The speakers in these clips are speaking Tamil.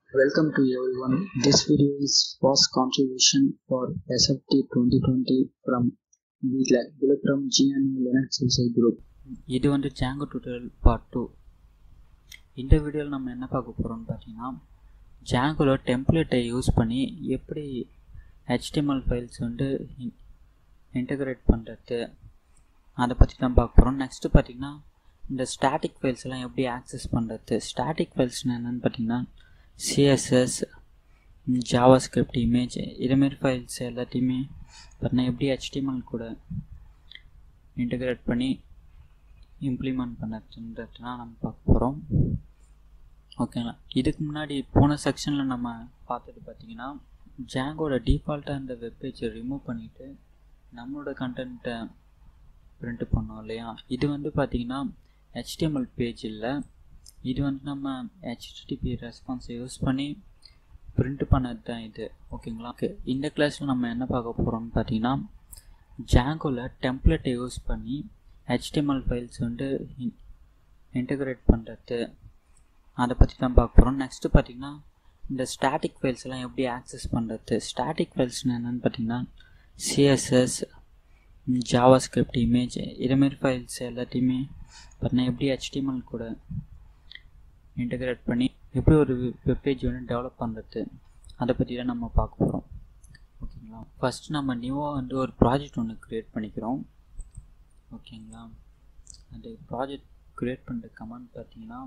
Welcome to everyone. This video is first contribution for SFT 2020 from VLAG, Vilupuram GNU Linux User Group. இது வந்து ஜாங்கோ டியூட்டோரியல் பார்ட் டூ இந்த வீடியோவில் நம்ம என்ன பார்க்க போகிறோம்னு பார்த்தீங்கன்னா ஜாங்கோவில் டெம்ப்ளேட்டை யூஸ் பண்ணி எப்படி HTML ஃபைல்ஸ் வந்து இன்டகிரேட் பண்ணுறது அதை பற்றி தான் பார்க்க போகிறோம் நெக்ஸ்ட்டு பார்த்தீங்கன்னா இந்த ஸ்டாட்டிக் ஃபைல்ஸ் எல்லாம் எப்படி ஆக்சஸ் பண்ணுறது ஸ்டாட்டிக் ஃபைல்ஸ் என்னென்னு பார்த்தீங்கன்னா சிஎஸ்எஸ் ஜாவா ஸ்கிரிப்ட் இமேஜ் இதுமாரி ஃபைல்ஸ் எல்லாத்தையுமே பார்த்தீங்கன்னா எப்படி HTML கூட இன்டகிரேட் பண்ணி இம்ப்ளிமெண்ட் பண்ணதுன்றதுனா நம்ம பார்க்க போகிறோம் ஓகேங்களா இதுக்கு முன்னாடி போன செக்ஷனில் நம்ம பார்த்தது பார்த்தீங்கன்னா ஜாங்கோட டிஃபால்ட்டாக இந்த வெப்பேஜை ரிமூவ் பண்ணிவிட்டு நம்மளோட கண்டென்ட்டை பிரிண்ட் பண்ணோம் இல்லையா இது வந்து பார்த்தீங்கன்னா ஹெச்டிஎம்எல் பேஜ் இல்லை இது வந்து நம்ம ஹெச்டிடிபி ரெஸ்பான்ஸை யூஸ் பண்ணி பிரிண்ட் பண்ணது தான் இது ஓகேங்களா ஓகே இந்த கிளாஸில் நம்ம என்ன பார்க்க போகிறோம்னு பார்த்தீங்கன்னா ஜாங்கோவில் டெம்ப்ளேட்டை யூஸ் பண்ணி ஹெச்டிஎம்எல் ஃபைல்ஸ் வந்து இன்டகிரேட் பண்ணுறது அதை பற்றி தான் பார்க்க போகிறோம் நெக்ஸ்ட்டு பார்த்தீங்கன்னா இந்த ஸ்டாட்டிக் ஃபைல்ஸ் எல்லாம் எப்படி ஆக்சஸ் பண்ணுறது ஸ்டாட்டிக் ஃபைல்ஸ் என்னென்னு பார்த்தீங்கன்னா சிஎஸ்எஸ் ஜாவா ஸ்கிரிப்ட் இமேஜ் இதுமாரி ஃபைல்ஸ் எல்லாத்தையுமே பார்த்தீங்கன்னா எப்படி HTML கூட இன்டகிரேட் பண்ணி எப்படி ஒரு வெப்பேஜ் வந்து டெவலப் பண்ணுறது அதை பற்றி தான் நம்ம பார்க்க போகிறோம் ஓகேங்களா ஃபஸ்ட் நம்ம நியூவாக வந்து ஒரு ப்ராஜெக்ட் ஒன்று க்ரியேட் பண்ணிக்கிறோம் ஓகேங்களா அந்த ப்ராஜெக்ட் க்ரியேட் பண்ணுற கமெண்ட் பார்த்தீங்கன்னா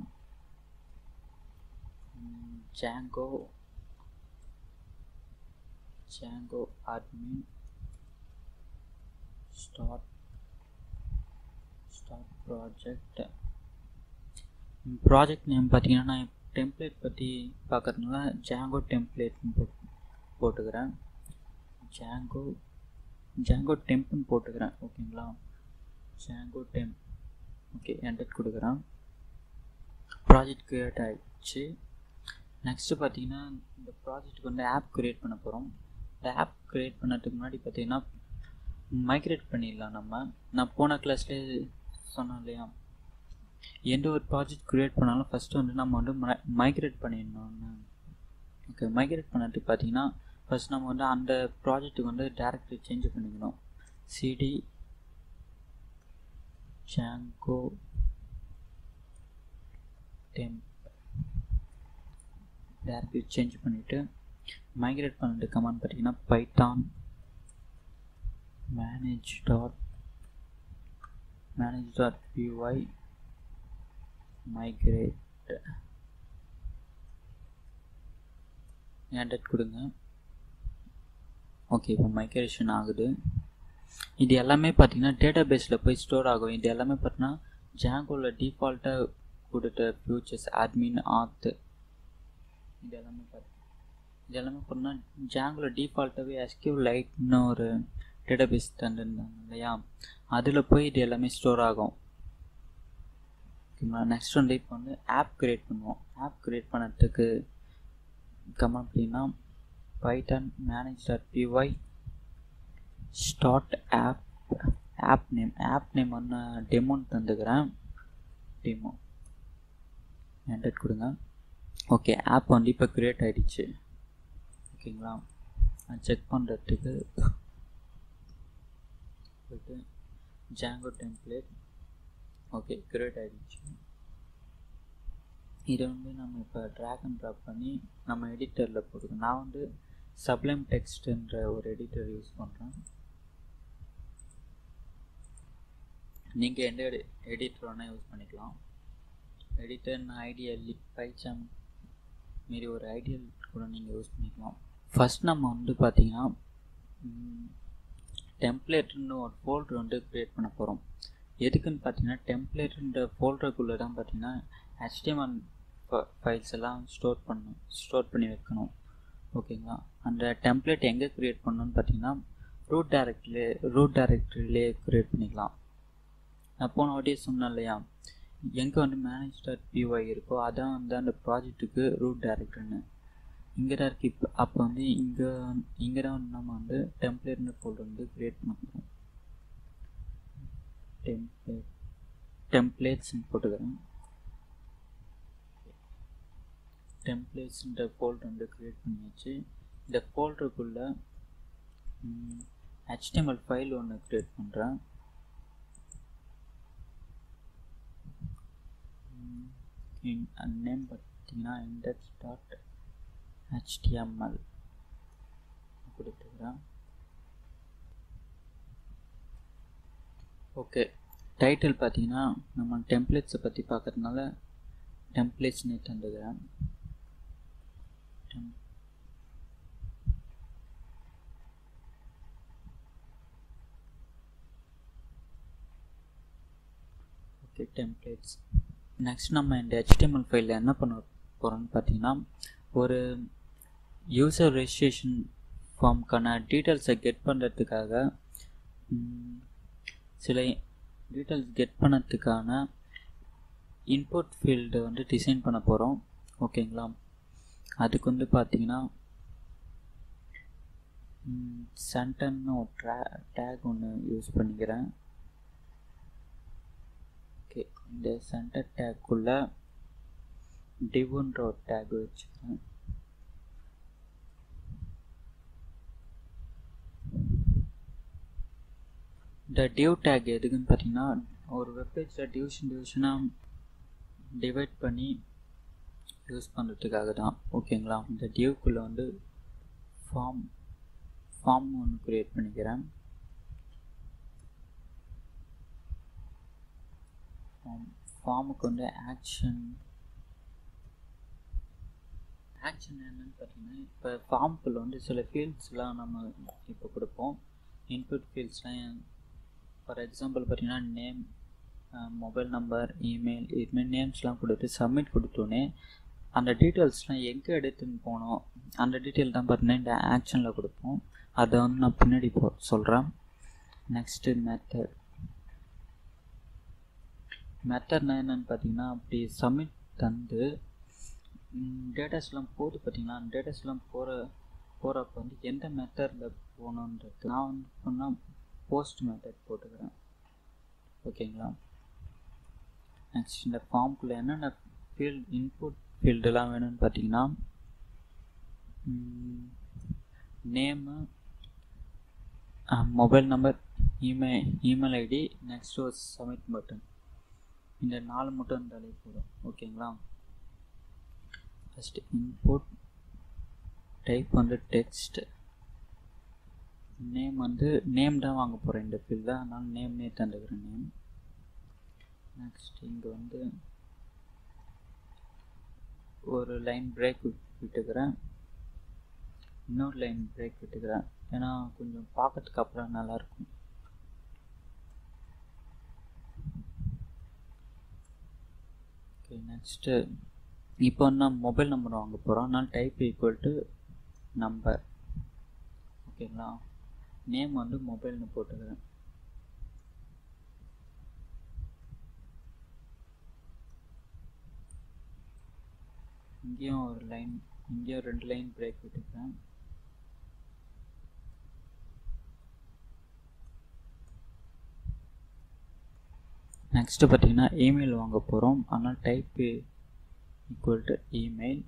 Django Django admin start start project project name பார்த்தீங்கன்னா நான் டெம்ப்ளேட் பற்றி பார்க்கறதுனால ஜாங்கோ டெம்ப்ளேட்னு போட்டு போட்டுக்கிறேன் ஜாங்கோ ஜாங்கோ டெம்ப்னு போட்டுக்கிறேன் ஓகேங்களா ஜாங்கோ டெம்ப் ஓகே என்டர் கொடுக்குறேன் ப்ராஜெக்ட் க்ரியேட் ஆகிடுச்சு நெக்ஸ்ட்டு பார்த்தீங்கன்னா இந்த ப்ராஜெக்ட்டுக்கு வந்து ஆப் க்ரியேட் பண்ண போகிறோம் இந்த ஆப் க்ரியேட் பண்ணதுக்கு முன்னாடி பார்த்தீங்கன்னா மைக்ரேட் பண்ணிடலாம் நம்ம நான் போன கிளாஸ்லேயே சொன்னேன் இல்லையா எந்த ஒரு ப்ராஜெக்ட் க்ரியேட் பண்ணாலும் ஃபஸ்ட்டு வந்து நம்ம வந்து மைக்ரேட் பண்ணிடணும்னு ஓகே மைக்ரேட் பண்ணதுக்கு பார்த்தீங்கன்னா ஃபஸ்ட் நம்ம வந்து அந்த ப்ராஜெக்ட்டுக்கு வந்து டேரக்டரி சேஞ்ச் பண்ணிக்கணும் CD Django temp directory change பண்ணிவிட்டு மைக்ரேட் பண்ணிட்டு கமாண்ட் பார்த்தீங்கன்னா Python manage dot manage dot py migrate enter கொடுங்க ஓகே இப்போ மைக்ரேஷன் ஆகுது இது எல்லாமே பார்த்தீங்கன்னா டேட்டா பேஸில் போய் ஸ்டோர் ஆகும் இது எல்லாமே பார்த்தீங்கன்னா ஜாங்கோவில் டிஃபால்ட்டாக கொடுத்த ஃபியூச்சர்ஸ் அட்மின் ஆத்து இது எல்லாமே பார்த்து இது எல்லாமே பார்த்தீங்கன்னா ஜாங்கோவில் டிஃபால்ட்டாகவே எஸ்கியூ லைட்னு ஒரு டேட்டாபேஸ் தந்துருந்தாங்க இல்லையா அதில் போய் இது எல்லாமே ஸ்டோர் ஆகும் ஓகேங்களா நெக்ஸ்ட் வந்து இப்போ வந்து ஆப் க்ரியேட் பண்ணுவோம் ஆப் க்ரியேட் பண்ணுறதுக்கு கமெண்ட் அப்படின்னா Python manage dot PY start app app name app name வந்து டெமோன்னு தந்துக்கிறேன் டெமோ என்டர் கொடுங்க ஓகே ஆப் வந்து இப்போ க்ரியேட் ஆகிடுச்சு ஓகேங்களா செக் பண்ணுறதுக்கு போய்ட்டு ஜாங்கோ டெம்ப்ளேட் ஓகே கிரியேட் ஆகிடுச்சு இதை வந்து நம்ம இப்போ ட்ராக் அண்ட் ட்ராப் பண்ணி நம்ம எடிட்டரில் போட்டுக்கோம் நான் வந்து சப்ளைம் டெக்ஸ்ட்ன்ற ஒரு எடிட்டர் யூஸ் பண்ணுறேன் நீங்கள் எந்த எடிட்டர் வேணால் யூஸ் பண்ணிக்கலாம் எடிட்டர் நான் ஐடியல் பைச்சாம் மாரி ஒரு ஐடியல் கூட நீங்கள் யூஸ் பண்ணிக்கலாம் ஃபஸ்ட் நம்ம வந்து பார்த்தீங்கன்னா டெம்ப்ளேட்னு ஒரு ஃபோல்டர் வந்து க்ரியேட் பண்ண போகிறோம் எதுக்குன்னு பார்த்தீங்கன்னா டெம்ப்ளேட்ன்ற ஃபோல்டருக்குள்ளே தான் பார்த்தீங்கன்னா ஹெச்டிஎம்எல் ஃபைல்ஸ் எல்லாம் ஸ்டோர் பண்ணணும் ஸ்டோர் பண்ணி வைக்கணும் ஓகேங்களா அந்த டெம்ப்ளேட் எங்கே க்ரியேட் பண்ணணும்னு பார்த்தீங்கன்னா ரூட் டேரக்ட்ரிலே ரூட் டேரக்டரிலே க்ரியேட் பண்ணிக்கலாம் நான் போன வாட்டியே சொன்னேன் இல்லையா எங்கே வந்து மேனேஜ் டாட் பிஒய் இருக்கோ அதான் வந்து அந்த ப்ராஜெக்ட்டுக்கு ரூட் டேரக்டர்னு இங்கே தான் இருக்குது இப்போ அப்போ வந்து இங்கே இங்கே தான் வந்து நம்ம வந்து டெம்ப்ளேட்னு ஃபோல்டர் வந்து க்ரியேட் பண்ண போகிறோம் டெம்ப்ளேட் டெம்ப்ளேட்ஸ்னு போட்டுக்கிறேன் டெம்ப்ளேட்ஸ்ன்ற ஃபோல்டர் வந்து க்ரியேட் பண்ணியாச்சு இந்த ஃபோல்டருக்குள்ளே ஹெச்டிஎம்எல் ஃபைல் ஒன்று க்ரியேட் பண்ணுறேன் நேம் பார்த்தீங்கன்னா இண்டெக்ஸ் டாட் ஹெச்டிஎம்எல் கொடுத்துக்கிறேன் ஓகே டைட்டில் பார்த்தீங்கன்னா நம்ம டெம்ப்ளேட்ஸை பற்றி பார்க்கறதுனால டெம்ப்ளேட்ஸ்னே தந்துக்கிறேன் டெம் ஓகே டெம்ப்ளேட்ஸ் நெக்ஸ்ட் நம்ம இந்த ஹெச்டிஎம்எல் ஃபைலில் என்ன பண்ண போகிறோம்னு பார்த்தீங்கன்னா ஒரு யூசர் ரெஜிஸ்ட்ரேஷன் ஃபார்முக்கான டீட்டெயில்ஸை கெட் பண்ணுறதுக்காக சில டீட்டெயில்ஸ் கெட் பண்ணதுக்கான இன்புட் ஃபீல்டு வந்து டிசைன் பண்ண போகிறோம் ஓகேங்களா அதுக்கு வந்து பார்த்தீங்கன்னா சென்டர்னு ஒரு ட்ரா டேக் ஒன்று யூஸ் பண்ணிக்கிறேன் ஓகே இந்த சென்டர் டேக்குள்ளே டிவுன்ற ஒரு டேக் வச்சுக்கிறேன் இந்த டிவ் டேக் எதுக்குன்னு பார்த்தீங்கன்னா ஒரு வெப்பேஜில் டிவிஷன் டிவிஷனாக டிவைட் பண்ணி யூஸ் பண்ணுறதுக்காக தான் ஓகேங்களா இந்த டிவ்க்குள்ளே வந்து ஃபார்ம் ஃபார்ம் ஒன்று க்ரியேட் பண்ணிக்கிறேன் ஃபார்ம் ஃபார்முக்கு வந்து ஆக்ஷன் ஆக்ஷன் என்னன்னு பார்த்தீங்கன்னா இப்போ ஃபார்முக்குள்ள வந்து சில ஃபீல்ட்ஸ்லாம் நம்ம இப்போ கொடுப்போம் இன்புட் ஃபீல்ட்ஸ்லாம் ஃபார் எக்ஸாம்பிள் பார்த்தீங்கன்னா நேம் மொபைல் நம்பர் இமெயில் இதுமாரி நேம்ஸ்லாம் கொடுத்து சப்மிட் கொடுத்தோன்னே அந்த டீட்டெயில்ஸ்லாம் எங்கே எடுத்துன்னு போனோம் அந்த டீட்டெயில் தான் பார்த்தீங்கன்னா இந்த ஆக்ஷனில் கொடுப்போம் அதை வந்து நான் பின்னாடி போ சொல்கிறேன் நெக்ஸ்ட்டு மெத்தட் மெத்தட்னா என்னென்னு பார்த்தீங்கன்னா அப்படி சப்மிட் தந்து டேட்டாஸ்லாம் போகுது பார்த்தீங்களா அந்த டேட்டாஸ்லாம் போகிற போகிறப்ப வந்து எந்த மெத்தடில் போகணுன்றது நான் வந்து பண்ணால் போஸ்ட் மெத்தட் போட்டுக்கிறேன் ஓகேங்களா நெக்ஸ்ட் இந்த ஃபார்ம்குள்ளே என்னென்ன ஃபீல்ட் இன்புட் ஃபீல்டெல்லாம் வேணும்னு பார்த்தீங்கன்னா name mobile number email email ID next ஒரு சப்மிட் பட்டன் இந்த நாலு மட்டும் இருந்தாலே போதும் ஓகேங்களா ஃபஸ்ட்டு இன்புட் டைப் வந்து டெக்ஸ்ட் நேம் வந்து நேம் தான் வாங்க போகிறேன் இந்த ஃபீல்டில் அதனால் நேம்னே தந்துக்கிறேன் நேம் நெக்ஸ்ட் இங்கே வந்து ஒரு லைன் பிரேக் விட்டுக்கிறேன் இன்னொரு லைன் பிரேக் விட்டுக்கிறேன் ஏன்னா கொஞ்சம் பார்க்கறதுக்கு அப்புறம் நல்லாயிருக்கும் ஓகே நெக்ஸ்ட்டு இப்போ வந்து நான் மொபைல் நம்பர் வாங்க போகிறோம் அதனால் டைப் ஈக்குவல் டு நம்பர் ஓகேங்களா நேம் வந்து மொபைல்னு போட்டுக்கிறேன் இங்கேயும் ஒரு லைன் இங்கேயும் ரெண்டு லைன் பிரேக் விட்டுக்கிறேன் நெக்ஸ்ட்டு பார்த்தீங்கன்னா இமெயில் வாங்க போகிறோம் ஆனால் type equal to email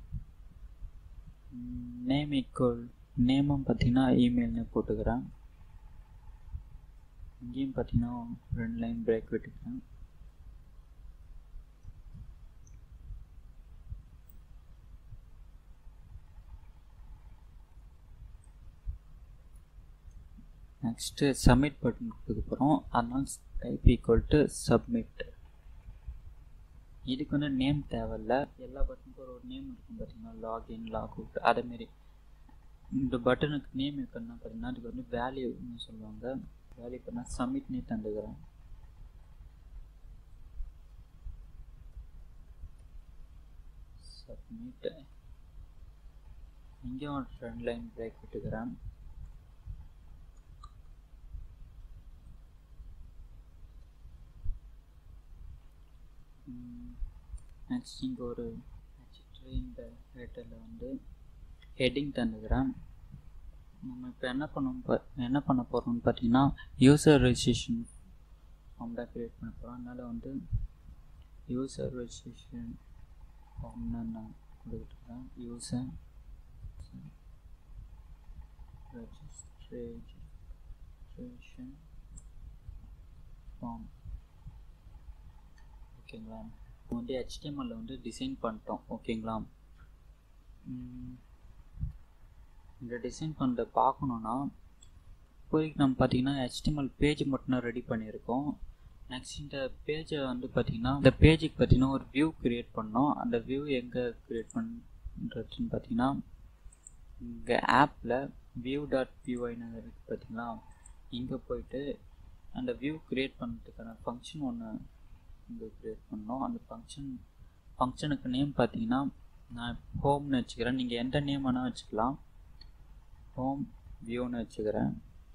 name equal நேமும் பார்த்தீங்கன்னா இமெயில்னு போட்டுக்கிறேன் இங்கேயும் பார்த்தீங்கன்னா ரெண்டு லைன் பிரேக் விட்டுக்கிறேன் நெக்ஸ்ட்டு சப்மிட் பட்டன் கொடுக்க போகிறோம் அதனால் டைப் ஈக்குவல் டு சப்மிட் இதுக்கு வந்து நேம் தேவையில்ல எல்லா பட்டனுக்கும் ஒரு ஒரு நேம் இருக்கும் பார்த்தீங்கன்னா லாகின் லாக் அவுட் அதேமாரி இந்த பட்டனுக்கு நேம் இருக்கணும்னா பார்த்தீங்கன்னா அதுக்கு வந்து வேல்யூன்னு சொல்லுவாங்க வேல்யூ பண்ணால் சப்மிட்னே தந்துக்கிறேன் சப்மிட் இங்கேயும் ஒரு ரெண்டு லைன் பிரேக் விட்டுக்கிறேன் நெக்ஸ்ட் இங்கே ஒரு இந்த ஹெட்டரில் வந்து ஹெட்டிங் தந்துக்கிறேன் நம்ம இப்போ என்ன பண்ண என்ன பண்ண போகிறோம்னு பார்த்தீங்கன்னா யூசர் ரெஜிஸ்ட்ரேஷன் ஃபார்ம் தான் க்ரியேட் பண்ண போகிறோம் அதனால் வந்து யூசர் ரெஜிஸ்ட்ரேஷன் ஃபார்ம்னு நான் கொடுத்துருக்கேன் யூசர் ரெஜிஸ்ட்ரேஷன் ஃபார்ம் ஓகேங்களா இப்போ வந்து ஹெச்டிஎம்எல்ல வந்து டிசைன் பண்ணிட்டோம் ஓகேங்களா இந்த டிசைன் பண்ணுற பார்க்கணுன்னா இப்போதைக்கு நம்ம பார்த்தீங்கன்னா ஹெச்டிஎம்எல் பேஜ் மட்டும் ரெடி பண்ணியிருக்கோம் நெக்ஸ்ட் இந்த பேஜை வந்து பார்த்தீங்கன்னா இந்த பேஜுக்கு பார்த்தீங்கன்னா ஒரு வியூ க்ரியேட் பண்ணோம் அந்த வியூ எங்கே க்ரியேட் பண்ணுறதுன்னு பார்த்தீங்கன்னா இங்கே ஆப்பில் வியூ டாட் பிஒய்னு இருக்குது பார்த்தீங்களா இங்கே போயிட்டு அந்த வியூ க்ரியேட் பண்ணுறதுக்கான ஃபங்க்ஷன் ஒன்று இங்கே க்ரியேட் பண்ணோம் அந்த ஃபங்க்ஷன் ஃபங்க்ஷனுக்கு நேம் பார்த்தீங்கன்னா நான் ஹோம்னு வச்சுக்கிறேன் நீங்கள் எந்த நேம் வேணால் வச்சுக்கலாம் ஹோம் வியூன்னு வச்சுக்கிறேன்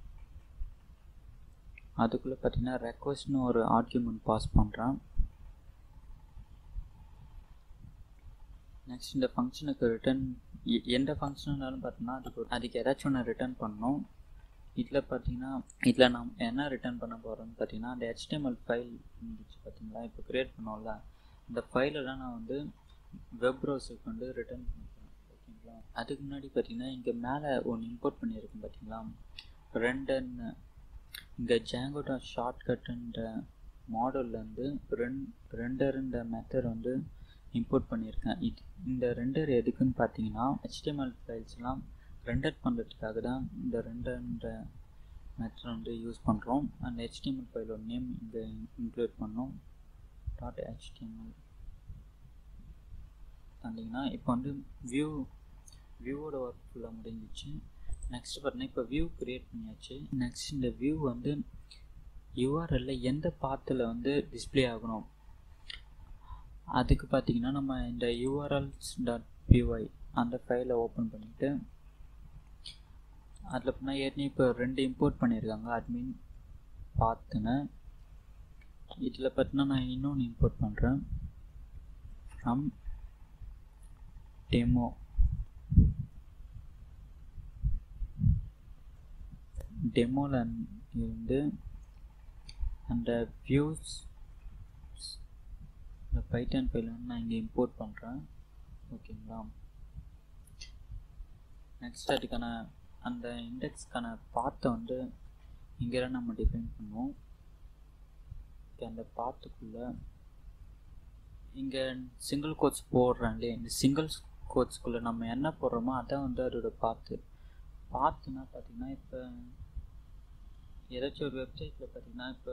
அதுக்குள்ளே பார்த்தீங்கன்னா ரெக்வஸ்ட்னு ஒரு ஆர்குமெண்ட் பாஸ் பண்ணுறேன் நெக்ஸ்ட் இந்த ஃபங்க்ஷனுக்கு ரிட்டர்ன் எந்த ஃபங்க்ஷனாலும் பார்த்தீங்கன்னா அதுக்கு அதுக்கு ஏதாச்சும் ஒன்று ரிட்டர்ன் பண்ணணும் இதில் பார்த்தீங்கன்னா இதில் நாம் என்ன ரிட்டர்ன் பண்ண போகிறோம்னு பார்த்தீங்கன்னா அந்த ஹெச்டிஎம்எல் ஃபைல் இருந்துச்சு பார்த்தீங்களா இப்போ க்ரியேட் பண்ணோம்ல இந்த ஃபைலெல்லாம் நான் வந்து வெப் ப்ரௌசருக்கு வந்து ரிட்டர்ன் பண்ணிக்கிறேன் ஓகேங்களா அதுக்கு முன்னாடி பார்த்தீங்கன்னா இங்கே மேலே ஒன்று இம்போர்ட் பண்ணியிருக்கேன் பார்த்தீங்களா ரெண்டுன்னு இங்கே ஜாங்கோட ஷார்ட்கட்டுன்ற மாடல்லேருந்து ரெண் ரெண்டர்ன்ற மெத்தட் வந்து இம்போர்ட் பண்ணியிருக்கேன் இது இந்த ரெண்டர் எதுக்குன்னு பார்த்தீங்கன்னா ஹெச்டிஎம்எல் ஃபைல்ஸ்லாம் ரெண்டர் பண்ணுறதுக்காக தான் இந்த ரெண்டர்ன்ற மெத்தட் வந்து யூஸ் பண்ணுறோம் அந்த ஹெச்டிஎம்எல் ஃபைலோட நேம் இங்கே இன்க்ளூட் பண்ணோம் டாட் ஹெச்டிஎம்எல் தந்தீங்கன்னா இப்போ வந்து வியூ வியூவோட ஒர்க் ஃபுல்லாக முடிஞ்சிச்சு நெக்ஸ்ட் பார்த்தீங்கன்னா இப்போ வியூ க்ரியேட் பண்ணியாச்சு நெக்ஸ்ட் இந்த வியூ வந்து யூஆர்எல்ல எந்த பாத்தில் வந்து டிஸ்பிளே ஆகணும் அதுக்கு பார்த்தீங்கன்னா நம்ம இந்த யூஆர்எல்ஸ் டாட் பிஒய் அந்த ஃபைலை ஓப்பன் பண்ணிவிட்டு அதில் பார்த்தீங்கன்னா ஏற்கனவே இப்போ ரெண்டு இம்போர்ட் பண்ணியிருக்காங்க அட்மின் பார்த்துன்னு இதில் பார்த்தீங்கன்னா நான் இன்னொன்று இம்போர்ட் பண்ணுறேன் ஃப்ரம் டெமோ டெமோவில் இருந்து அந்த வியூஸ் இந்த பைட்டன் ஃபைல் வந்து நான் இங்கே இம்போர்ட் பண்ணுறேன் ஓகேங்களா நெக்ஸ்ட் அதுக்கான அந்த இண்டெக்ஸ்க்கான பாத்தை வந்து இங்கே தான் நம்ம டிஃபைன் பண்ணுவோம் அந்த பாத்துக்குள்ளே இங்கே சிங்கிள் கோட்ஸ் போடுறேன் இல்லையா இந்த சிங்கிள் கோட்ஸ்குள்ளே நம்ம என்ன போடுறோமோ அதான் வந்து அதோட பாத்து பாத்துனா பார்த்தீங்கன்னா இப்போ ஏதாச்சும் ஒரு வெப்சைட்டில் பார்த்தீங்கன்னா இப்போ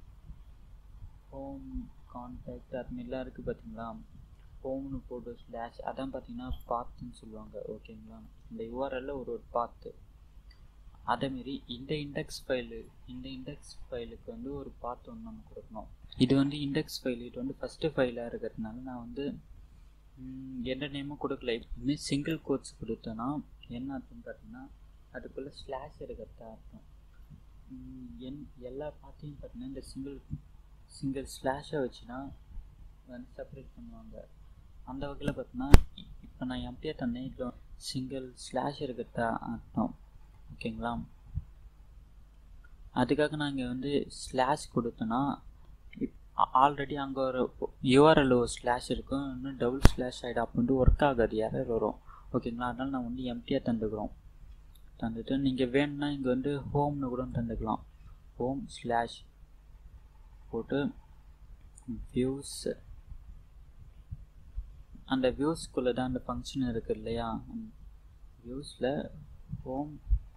ஹோம் கான்டாக்ட் அது மாதிரிலாம் இருக்குது பார்த்தீங்களா ஹோம்னு போட்டு ஸ்லாஷ் அதான் பார்த்தீங்கன்னா பாத்துன்னு சொல்லுவாங்க ஓகேங்களா இந்த யூஆர்எல்ல ஒரு ஒரு பாத்து அதேமாரி இந்த இண்டெக்ஸ் ஃபைலு இந்த இண்டெக்ஸ் ஃபைலுக்கு வந்து ஒரு பாத்து ஒன்று நம்ம கொடுக்கணும் இது வந்து இண்டெக்ஸ் ஃபைல் இது வந்து ஃபஸ்ட்டு ஃபைலாக இருக்கிறதுனால நான் வந்து எந்த நேமும் கொடுக்கல இதுமாரி சிங்கிள் கோட்ஸ் கொடுத்தேன்னா என்ன அர்த்தம்னு பார்த்தீங்கன்னா அதுக்குள்ளே ஸ்லாஷ் இருக்கிறதா அர்த்தம் என் எல்லா பார்த்தையும் பார்த்தீங்கன்னா இந்த சிங்கிள் சிங்கிள் ஸ்லாஷை வச்சுனா வந்து செப்பரேட் பண்ணுவாங்க அந்த வகையில் பார்த்தீங்கன்னா இப்போ நான் எம்டியாக தந்தேன் இதில் சிங்கிள் ஸ்லாஷ் இருக்கிறதா அர்த்தம் ஓகேங்களா அதுக்காக நான் இங்கே வந்து ஸ்லாஷ் கொடுத்தேன்னா ஆல்ரெடி அங்கே ஒரு யூஆர்எல் ஒரு ஸ்லாஷ் இருக்கும் இன்னும் டபுள் ஸ்லாஷ் ஆகிடும் அப்படின்ட்டு ஒர்க் ஆகாது யாரும் வரும் ஓகேங்களா அதனால் நான் வந்து எம்டியாக தந்துக்கிறோம் தந்துட்டு நீங்கள் வேணும்னா இங்கே வந்து ஹோம்னு கூட தந்துக்கலாம் ஹோம் ஸ்லாஷ் போட்டு வியூஸ் அந்த வியூஸ்க்குள்ளே தான் அந்த ஃபங்க்ஷன் இருக்குது இல்லையா வியூஸில் ஹோம்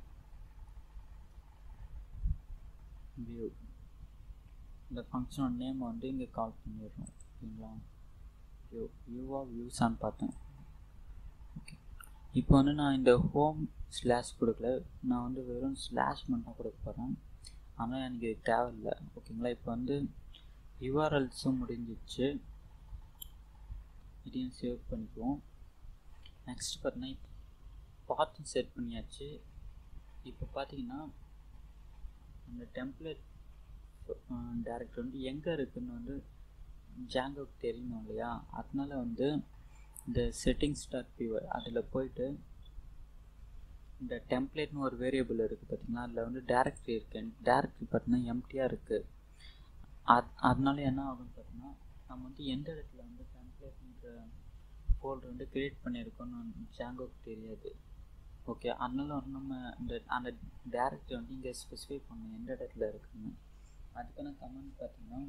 வியூ இந்த ஃபங்க்ஷனோட நேம் வந்து இங்கே கால் பண்ணிடுறோம் ஓகேங்களா வியூ வியூவாக வியூஸான்னு பார்த்தேன் ஓகே இப்போ வந்து நான் இந்த ஹோம் ஸ்லாஷ் கொடுக்கல நான் வந்து வெறும் ஸ்லாஷ் மட்டும் கொடுக்க போகிறேன் ஆனால் எனக்கு தேவையில்லை ஓகேங்களா இப்போ வந்து யூஆர்எல்ஸும் முடிஞ்சிச்சு இதையும் சேவ் பண்ணிக்குவோம் நெக்ஸ்ட் பார்த்தீங்கன்னா பாத்தும் செட் பண்ணியாச்சு இப்போ பார்த்தீங்கன்னா அந்த டெம்ப்ளேட் டேரக்டர் வந்து எங்கே இருக்குதுன்னு வந்து ஜாங்கோக்கு தெரியணும் இல்லையா அதனால வந்து இந்த செட்டிங்ஸ் டாட் பிவர் அதில் போயிட்டு இந்த டெம்ப்ளேட்னு ஒரு வேரியபிள் இருக்குது பார்த்தீங்களா அதில் வந்து டேரக்டரி இருக்கு டேரக்டரி பார்த்தீங்கன்னா எம்டியாக இருக்குது அது அதனால என்ன ஆகும்னு பார்த்தீங்கன்னா நம்ம வந்து எந்த இடத்துல வந்து டெம்ப்ளேட்ன்ற ஃபோல்டர் வந்து க்ரியேட் பண்ணியிருக்கோன்னு ஜாங்கோக்கு தெரியாது ஓகே அதனால வந்து நம்ம இந்த அந்த டேரக்டரி வந்து இங்கே ஸ்பெசிஃபை பண்ணணும் எந்த இடத்துல இருக்குன்னு அதுக்கான கமெண்ட் பார்த்தீங்கன்னா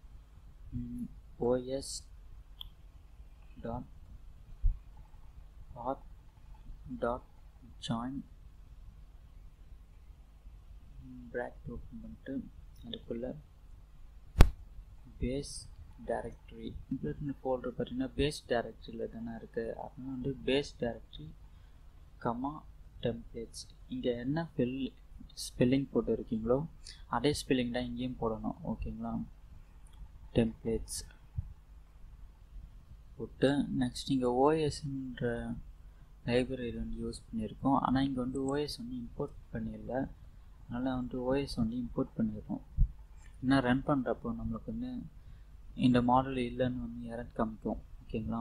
OS dot path dot join bracket open பண்ணிட்டு அதுக்குள்ளே பேஸ் டேரக்டரி இம்ப்ளிமெண்ட் ஃபோல்டர் பார்த்தீங்கன்னா பேஸ் டேரக்டரியில் தானே இருக்குது அதனால் வந்து பேஸ் டேரக்டரி கமா டெம்ப்ளேட்ஸ் இங்கே என்ன ஸ்பெல் ஸ்பெல்லிங் போட்டு இருக்கீங்களோ அதே ஸ்பெல்லிங் தான் இங்கேயும் போடணும் ஓகேங்களா டெம்ப்ளேட்ஸ் போட்டு நெக்ஸ்ட் இங்கே ஓஎஸ்ன்ற லைப்ரரியில் வந்து யூஸ் பண்ணியிருக்கோம் ஆனால் இங்கே வந்து ஓஎஸ் வந்து இம்போர்ட் பண்ணிடல அதனால் வந்து ஓஎஸ் வந்து இம்போர்ட் பண்ணியிருக்கோம் இன்னும் ரன் பண்ணுறப்போ நம்மளுக்கு வந்து இந்த மாடல் இல்லைன்னு வந்து எரட் காமிக்கும் ஓகேங்களா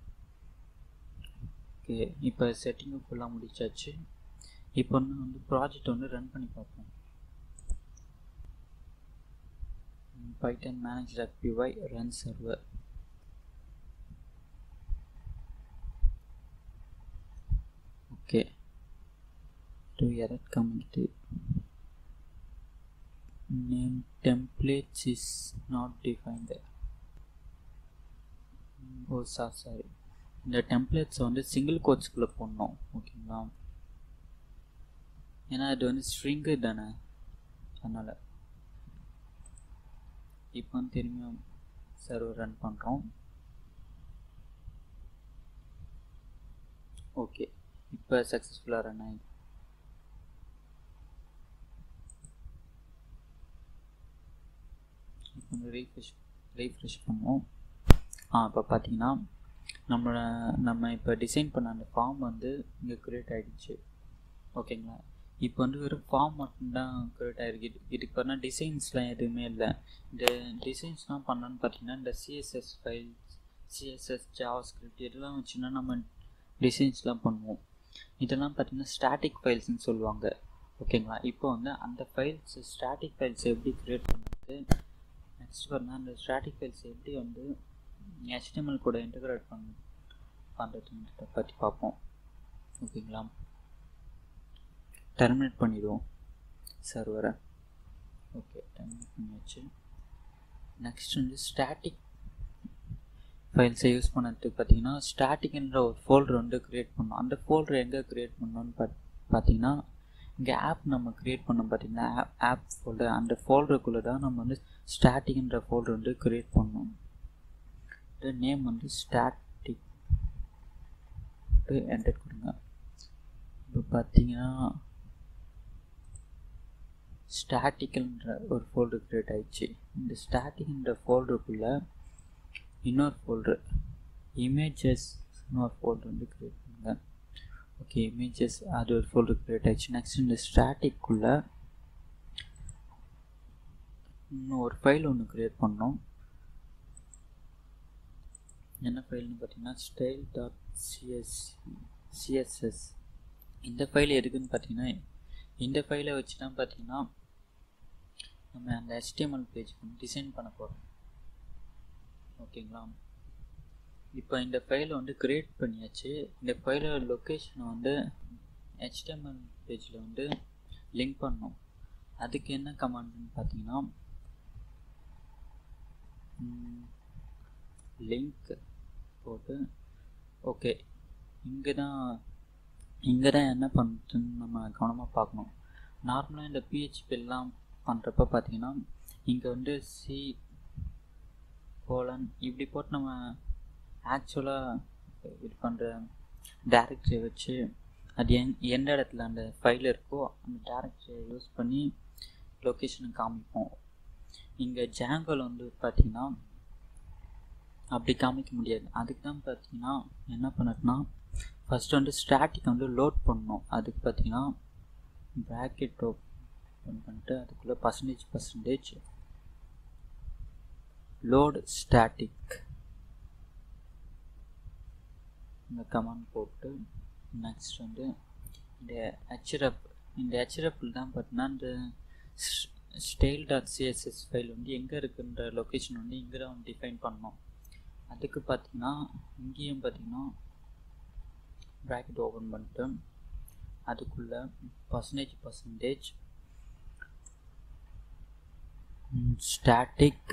ஓகே இப்போ செட்டிங்கும் ஃபுல்லாக முடிச்சாச்சு இப்போ வந்து வந்து ப்ராஜெக்ட் வந்து ரன் பண்ணி பார்ப்போம் Python manager PY run server okay டு எரட் community name templates is not defined oh sir sorry இந்த டெம்ப்ளேட்ஸை வந்து சிங்கிள் கோட்ஸ்குள்ளே போடணும் ஓகேங்களா ஏன்னா இது வந்து ஸ்ட்ரிங்கு தானே அதனால் இப்போ வந்து திரும்பியும் சர்வர் ரன் பண்ணுறோம் ஓகே இப்போ சக்ஸஸ்ஃபுல்லாக ரன் ஆகி இப்போ வந்து ரீஃப்ரெஷ் ரீஃப்ரெஷ் பண்ணுவோம் ஆ இப்போ பார்த்தீங்கன்னா நம்மளோட நம்ம இப்போ டிசைன் பண்ண அந்த ஃபார்ம் வந்து இங்கே க்ரியேட் ஆகிடுச்சு ஓகேங்களா இப்போ வந்து வெறும் ஃபார்ம் மட்டும்தான் க்ரியேட் ஆகிருக்கு இதுக்கு பார்த்தா டிசைன்ஸ்லாம் எதுவுமே இல்லை இந்த டிசைன்ஸ்லாம் பண்ணோன்னு பார்த்தீங்கன்னா இந்த CSS files CSS JavaScript இதெல்லாம் வச்சுன்னா நம்ம டிசைன்ஸ்லாம் பண்ணுவோம் இதெல்லாம் பார்த்தீங்கன்னா ஸ்டாட்டிக் ஃபைல்ஸ்னு சொல்லுவாங்க ஓகேங்களா இப்போ வந்து அந்த ஃபைல்ஸ் ஸ்டாட்டிக் ஃபைல்ஸ் எப்படி க்ரியேட் பண்ணுறது நெக்ஸ்ட் பாருங்கள் அந்த ஸ்டாட்டிக் ஃபைல்ஸ் எப்படி வந்து ஹெச்டிஎம்எல் கூட இன்டகிரேட் பண்ண பண்ணுறதுன்றத பற்றி பார்ப்போம் ஓகேங்களா டெர்மினேட் பண்ணிடுவோம் சர்வரை ஓகே டெர்மினேட் பண்ணியாச்சு நெக்ஸ்ட் வந்து ஸ்டாட்டிக் ஃபைல்ஸை யூஸ் பண்ணதுக்கு பார்த்தீங்கன்னா ஸ்டாட்டிக்ன்ற ஒரு ஃபோல்டர் வந்து க்ரியேட் பண்ணோம் அந்த ஃபோல்டர் எங்கே க்ரியேட் பண்ணோன்னு பார்த்து பார்த்தீங்கன்னா இங்கே ஆப் நம்ம க்ரியேட் பண்ணோம் பார்த்தீங்கன்னா ஆப் ஆப் ஃபோல்டர் அந்த ஃபோல்டருக்குள்ளே தான் நம்ம வந்து ஸ்டாட்டிக்ன்ற ஃபோல்டர் வந்து க்ரியேட் பண்ணோம் இந்த நேம் வந்து ஸ்டாட்டிக் என்டர் கொடுங்க இப்போ பார்த்தீங்கன்னா ஸ்டாட்டிக்கல்ன்ற ஒரு ஃபோல்டர் க்ரியேட் ஆயிடுச்சு இந்த ஸ்டாட்டிக்ன்ற ஃபோல்டருக்குள்ளே இன்னொரு ஃபோல்டர் இமேஜஸ் இன்னொரு ஃபோல்டர் வந்து க்ரியேட் பண்ணுங்க ஓகே இமேஜஸ் அது ஒரு ஃபோல்டர் க்ரியேட் ஆயிடுச்சு நெக்ஸ்ட் இந்த ஸ்டாட்டிக்குள்ளே இன்னும் ஒரு ஃபைல் ஒன்று க்ரியேட் பண்ணோம் என்ன ஃபைல்னு பார்த்தீங்கன்னா ஸ்டைல் டாட் சிஎஸ் சிஎஸ்எஸ் இந்த ஃபைல் எதுக்குன்னு பார்த்தீங்கன்னா இந்த ஃபைலை வச்சு தான் பார்த்தீங்கன்னா நம்ம அந்த ஹெச்டிஎம்எல் பேஜ் டிசைன் பண்ண போகிறோம் ஓகேங்களா இப்போ இந்த ஃபைலை வந்து க்ரியேட் பண்ணியாச்சு இந்த ஃபைலோட லொக்கேஷனை வந்து ஹெச்டிஎம்எல் பேஜில் வந்து லிங்க் பண்ணோம் அதுக்கு என்ன கமாண்டுன்னு பார்த்தீங்கன்னா லிங்க் போட்டு ஓகே இங்கே தான் இங்கே தான் என்ன பண்ணுறதுன்னு நம்ம கவனமாக பார்க்கணும் நார்மலாக இந்த பிஹெச்பிலாம் பண்ணுறப்ப பார்த்தீங்கன்னா இங்கே வந்து சி கோலன் இப்படி போட்டு நம்ம ஆக்சுவலாக இது பண்ணுற டேரக்டரியை வச்சு அது எந் எந்த இடத்துல அந்த ஃபைல் இருக்கோ அந்த டேரக்டரியை யூஸ் பண்ணி லொக்கேஷனை காமிப்போம் இங்கே ஜாங்கல் வந்து பார்த்திங்கன்னா அப்படி காமிக்க முடியாது அதுக்கு தான் பார்த்தீங்கன்னா என்ன பண்ணட்டுனா ஃபஸ்ட்டு வந்து ஸ்டாட்டிக் வந்து லோட் பண்ணணும் அதுக்கு பார்த்தீங்கன்னா ப்ராக்கெட் ஓப்பன் பண்ணிட்டு அதுக்குள்ளே பர்சன்டேஜ் பர்சன்டேஜ் லோடு ஸ்டாட்டிக் இந்த கமாண்ட் போட்டு நெக்ஸ்ட் வந்து இந்த ஹெச்ரப் இந்த ஹெச்ரப்பில் தான் பார்த்தீங்கன்னா இந்த ஸ்டைல் டாட் சிஎஸ்எஸ் ஃபைல் வந்து எங்கே இருக்குன்ற லொக்கேஷன் வந்து இங்கே தான் வந்து டிஃபைன் பண்ணோம் அதுக்கு பார்த்தீங்கன்னா இங்கேயும் பார்த்தீங்கன்னா ப்ராக்கெட் ஓப்பன் பண்ணிட்டு அதுக்குள்ள percentage percentage static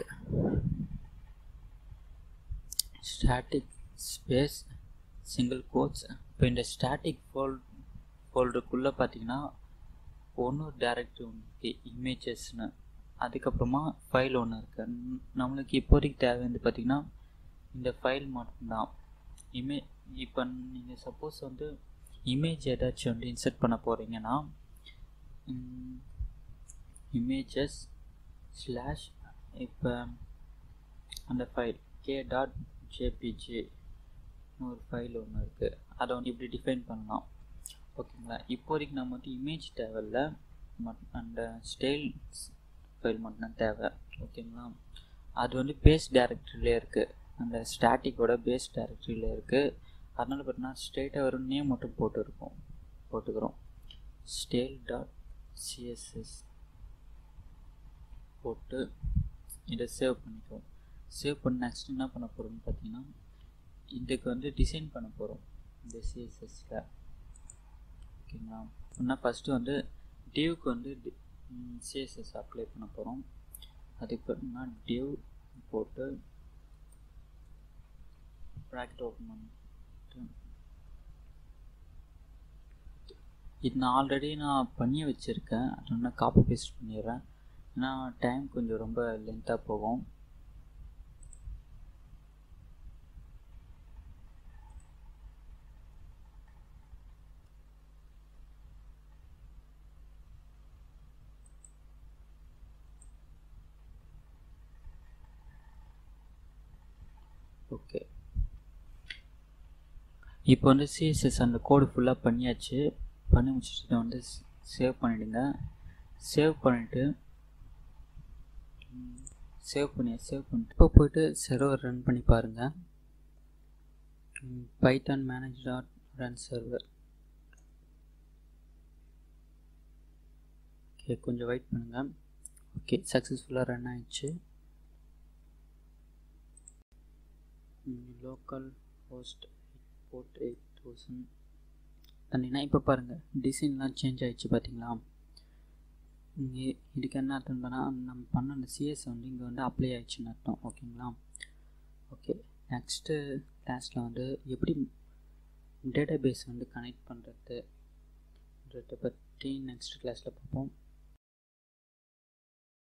static space single quotes இப்போ இந்த ஸ்டாட்டிக் ஃபோல்ட் ஃபோல்டருக்குள்ளே பார்த்தீங்கன்னா ஒன்று டேரக்டரி ஒன்று இமேஜஸ்னு அதுக்கப்புறமா ஃபைல் ஒன்று இருக்குது நம்மளுக்கு இப்போதைக்கு தேவை வந்து பார்த்திங்கன்னா இந்த ஃபைல் மட்டும்தான் இமே இப்போ நீங்கள் சப்போஸ் வந்து இமேஜ் ஏதாச்சும் வந்து இன்சர்ட் பண்ண போகிறீங்கன்னா இமேஜஸ் ஸ்லாஷ் இப்போ அந்த ஃபைல் கே டாட் ஜேபிஜி ஒரு ஃபைல் ஒன்று இருக்குது அதை வந்து இப்படி டிஃபைன் பண்ணலாம் ஓகேங்களா இப்போதைக்கு நம்ம வந்து இமேஜ் தேவையில்ல மட் அந்த ஸ்டைல் ஃபைல் மட்டும் தேவை ஓகேங்களா அது வந்து பேஸ் டேரக்டரியிலே இருக்குது அந்த ஸ்டாட்டிக்கோட பேஸ் டேரக்டரியில் இருக்குது அதனால் பார்த்தீங்கன்னா ஸ்ட்ரெயிட்டாக வரும் நேம் மட்டும் போட்டுருக்கோம் போட்டுக்கிறோம் ஸ்டேல் டாட் சிஎஸ்எஸ் போட்டு இதை சேவ் பண்ணிக்குவோம் சேவ் பண்ண நெக்ஸ்ட் என்ன பண்ண போகிறோம்னு பார்த்தீங்கன்னா இதுக்கு வந்து டிசைன் பண்ண போகிறோம் இந்த சிஎஸ்எஸில் ஓகேங்களா அப்படின்னா ஃபஸ்ட்டு வந்து டியூக்கு வந்து சிஎஸ்எஸ் அப்ளை பண்ண போகிறோம் அதுக்கு பார்த்தீங்கன்னா டியூ போட்டு ப்ராக்கெட் ஓப்பன் பண்ணிட்டு இது நான் ஆல்ரெடி நான் பண்ணி வச்சுருக்கேன் அது நான் காப்பி பேஸ்ட் பண்ணிடுறேன் ஏன்னா டைம் கொஞ்சம் ரொம்ப லென்த்தாக போகும் ஓகே இப்போ வந்து சிஎஸ்எஸ் அந்த கோடு ஃபுல்லாக பண்ணியாச்சு பண்ணி முடிச்சுட்டு வந்து சேவ் பண்ணிவிடுங்க சேவ் பண்ணிவிட்டு சேவ் பண்ணி சேவ் பண்ணிட்டு இப்போ போயிட்டு சர்வர் ரன் பண்ணி பாருங்கள் Python manage dot run server okay கொஞ்சம் வெயிட் பண்ணுங்கள் ஓகே சக்ஸஸ்ஃபுல்லாக ரன் ஆயிடுச்சு local host port eight thousand தண்ணினா இப்போ பாருங்கள் டிசைன்லாம் சேஞ்ச் ஆகிடுச்சு பார்த்தீங்களா இங்கே இதுக்கு என்ன அர்த்தம் பண்ணால் நம்ம பண்ண அந்த சிஎஸ் வந்து இங்கே வந்து அப்ளை ஆயிடுச்சுன்னு அர்த்தம் ஓகேங்களா ஓகே நெக்ஸ்ட்டு கிளாஸில் வந்து எப்படி டேட்டா பேஸ் வந்து கனெக்ட் பண்ணுறதுன்றதை பற்றி நெக்ஸ்ட் கிளாஸில் பார்ப்போம்